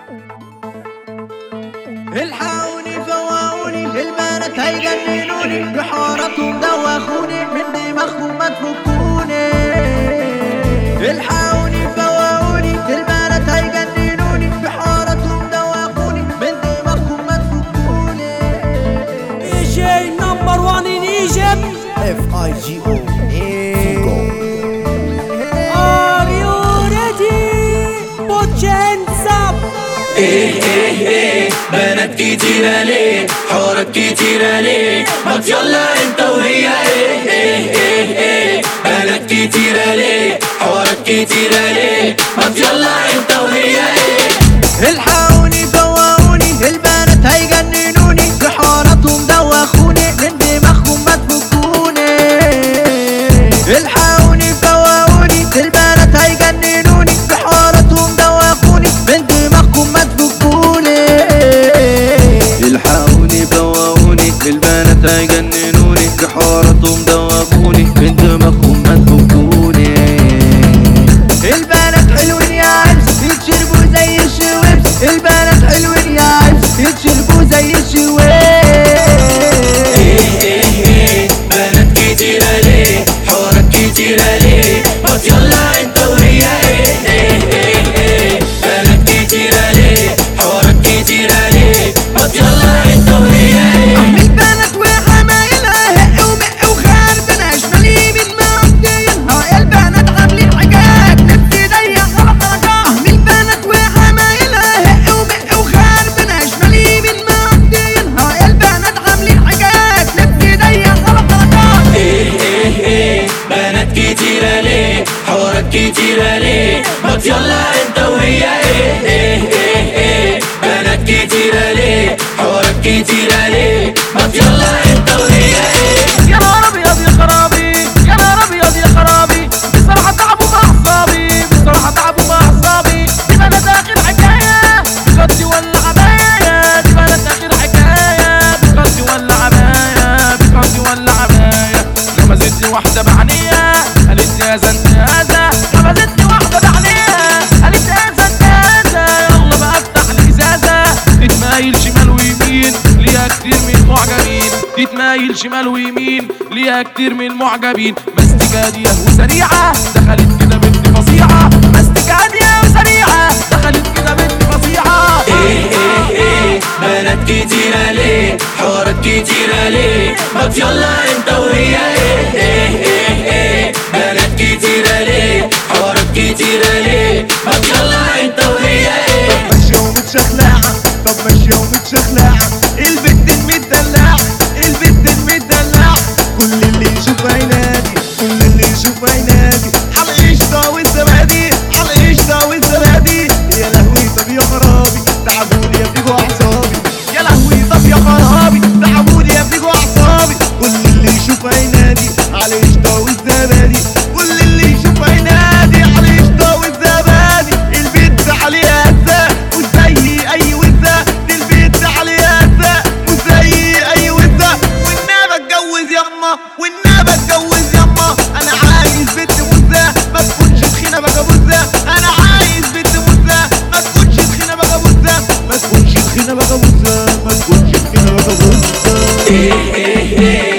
الحقوني فوقوني البنات هيجننوني بحواراتهم دوخوني من دماغهم ما تفكوني الحقوني فوقوني البنات هيجننوني بحواراتهم دوخوني من دماغهم ما تفكوني DJ number one in Egypt. F-I-G-O Are you ready? Put your hands up. بنات كتيرة ليه حوارات كتيرة ليه ما يلا انت وهي ايه ايه ايه ايه بنات كتيرة ليه حوارات كتيرة ليه ما يلا انت وهي ايه الحقوني فوقوني البنات هيجننوني بحواراتهم دوخوني من دماغهم ما تفكوني الحقوني فوقوني البنات هيجننوني بحواراتهم دوخوني من دماغهم ما تفكوني الحقوني بوقوني البنات هيجننوني بحواراتهم دوخوني من دماغهم ما تفكوني البنات حلوين يا عبس يتشربوا زي الشويبس البنات حلوين يا عبس يتشربوا زي الشويبس بنات كتيرة ليه حوارات كتيرة ليه ما يلا انت وهي ايه ايه ايه ايه بنات كتيرة ليه حوارات كتيرة ليه ما يلا انت وهي ايه البنات وحمايلها هق ومق وخارب انا اشمالي من مقضينها البنات عاملين حاجات نفسي ضيق غلط درجات البنات وحمايلها هق ومق وخارب انا اشمالي من مقضينها البنات عاملين حاجات نفسي ضيق غلط درجات ايه ايه ايه بنات كتيرة ليه حوارات كتيرة ليه ما يلا انت وهي ايه ايه ايه ايه بنات كتيرة ليه حوارات كتيرة ليه ما يلا انت وهي ايه يا نهار ابيض يا خرابي يا نهار ابيض يا خرابي بصراحه تعبوا مع اعصابي بصراحه تعبوا مع اعصابي دي بنات اخر حكايه بغطي ولا عبايه دي بنات اخر حكايه بغطي ولا عبايه بغطي ولا عبايه غمزت لي واحده بعينيها قالت لي يا زنت هذا غمزت لي واحده بعينيها قالت لي يا زنت هذا يلا بقى افتح الازازه تتمايل شمال ويمين ليها كتير من المعجبين تتمايل شمال ويمين ليها كتير من المعجبين مستك هادية وسريعة دخلت كده بنت فظيعة مستك هادية وسريعة دخلت كده بنت فظيعة ايه ايه ايه بنات كتيرة ليه حوارات كتيرة ليه ما يلا انت وهي ايه ايه ايه ايه بنات كتيرة ليه حوارات كتيرة ليه ما يلا انت وهي ايه ماشية ومتشخلعة طب ماشية ومتشخلعة البت المدلعة البت المدلعة كل اللي يشوفها ينادي كل اللي يشوفها ينادي على القشطة والزبادي على القشطة والزبادي يا لهوي طب يا خرابي تعبوني يا بيجوا أعصابي يا لهوي طب يا خرابي تعبوني يا بيجوا أعصابي كل اللي يشوفها ينادي على القشطة والزبادي كل اللي يشوفها ينادي على القشطة والزبادي البيت عليها هزة وزي أي وزة دي البيت عليها هزة وزي أي وزة والنبى اتجوز يما والنبى اتجوز يما أنا عايز بنت مزة ما تكونش تخينة بقى بزة أنا عايز بنت مزة ما تكونش تخينة بقى بزة ما تكونش تخينة بقى بزة ما تكونش تخينة بقى بزة ايه ايه ايه